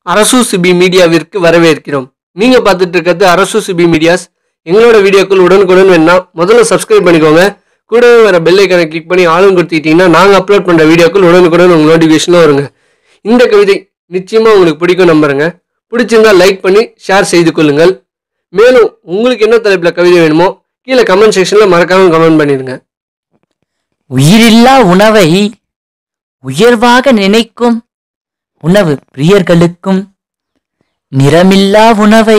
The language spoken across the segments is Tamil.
அரசு சிபி மீடியாவிற்கு வரவேற்கிறோம் நீங்க பார்த்துட்டு இருக்கிறது அரசு சிபி மீடியாஸ் எங்களோட வீடியோக்கள் உடனுக்குடன் வேணா முதல்ல சப்ஸ்கிரைப் பண்ணிக்கோங்க கூடவே வர பெல் ஐக்கனை கிளிக் பண்ணி ஆளும் கொடுத்துக்கிட்டீங்கன்னா நாங்கள் அப்லோட் பண்ணுற வீடியோக்கள் உடனுக்குடன் உங்கள் நோட்டிஃபிகேஷனில் வருங்க இந்த கவிதை நிச்சயமா உங்களுக்கு பிடிக்கும் நம்புறேங்க பிடிச்சிருந்தா லைக் பண்ணி ஷேர் செய்து கொள்ளுங்கள் மேலும் உங்களுக்கு என்ன தலைப்பில் கவிதை வேணுமோ கீழே கமெண்ட் செக்ஷனில் மறக்காம கமெண்ட் பண்ணிடுங்க உயிரில்லா உணவை உயர்வாக நினைக்கும் உணவு பிரியர்களுக்கும் நிறமில்லா உணவை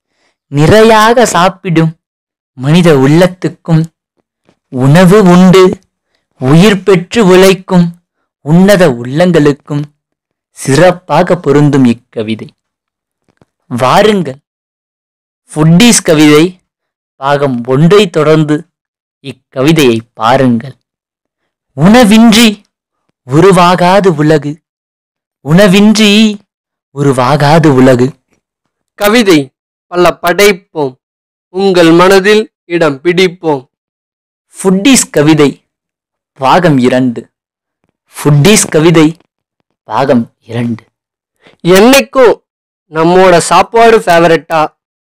நிறையாக சாப்பிடும் மனித உள்ளத்துக்கும் உணவு உண்டு உயிர் பெற்று உழைக்கும் உன்னத உள்ளங்களுக்கும் சிறப்பாக பொருந்தும் இக்கவிதை வாருங்கள் ஃபுட்டீஸ் கவிதை பாகம் ஒன்றை தொடர்ந்து இக்கவிதையை பாருங்கள் உணவின்றி உருவாகாது உலகு உணவின்றி உருவாகாது உலகு கவிதை பல படைப்போம் உங்கள் மனதில் இடம் பிடிப்போம் ஃபுட்டீஸ் கவிதை பாகம் இரண்டு ஃபுட்டீஸ் கவிதை பாகம் இரண்டு என்னைக்கும் நம்மோட சாப்பாடு ஃபேவரட்டா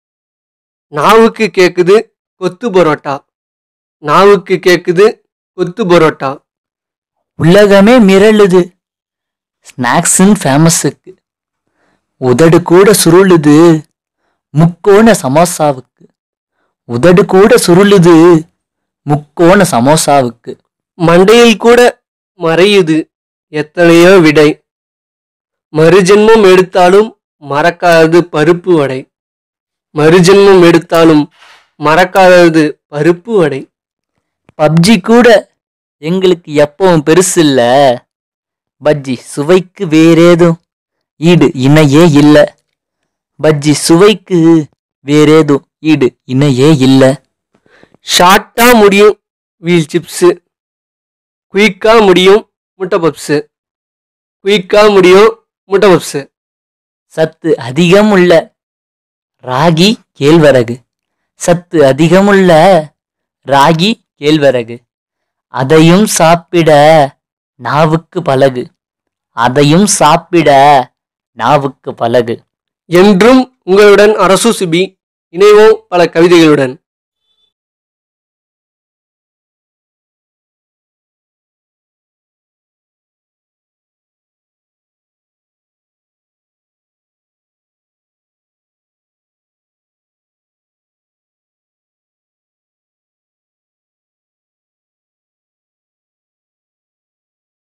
நாவுக்கு கேக்குது கொத்து பரோட்டா நாவுக்கு கேக்குது கொத்து பரோட்டா உலகமே மிரளுது ஸ்நாக்ஸுன்னு ஃபேமஸுக்கு உதடு கூட சுருளுது முக்கோண சமோசாவுக்கு உதடு கூட சுருளுது முக்கோண சமோசாவுக்கு மண்டையில் கூட மறையுது எத்தனையோ விடை மறுஜென்மம் எடுத்தாலும் மறக்காதது பருப்பு வடை மறுஜென்மம் எடுத்தாலும் மறக்காதது பருப்பு வடை பப்ஜி கூட எங்களுக்கு எப்பவும் பெருசு இல்ல பஜ்ஜி சுவைக்கு வேறேதும் ஈடு இணையே இல்ல பஜ்ஜி சுவைக்கு வேறேதும் ஈடு இணையே இல்ல ஷார்ட்டா முடியும் வீல் சிப்ஸு குயிக்கா முடியும் முட்டை பப்ஸு குயிக்கா முடியும் முட்டை பப்ஸு சத்து அதிகம் உள்ள ராகி கேழ்வரகு சத்து அதிகமுள்ள ராகி கேழ்வரகு அதையும் சாப்பிட நாவுக்கு பழகு அதையும் சாப்பிட நாவுக்கு பழகு என்றும் உங்களுடன் அரசு சிபி இணைவோம் பல கவிதைகளுடன்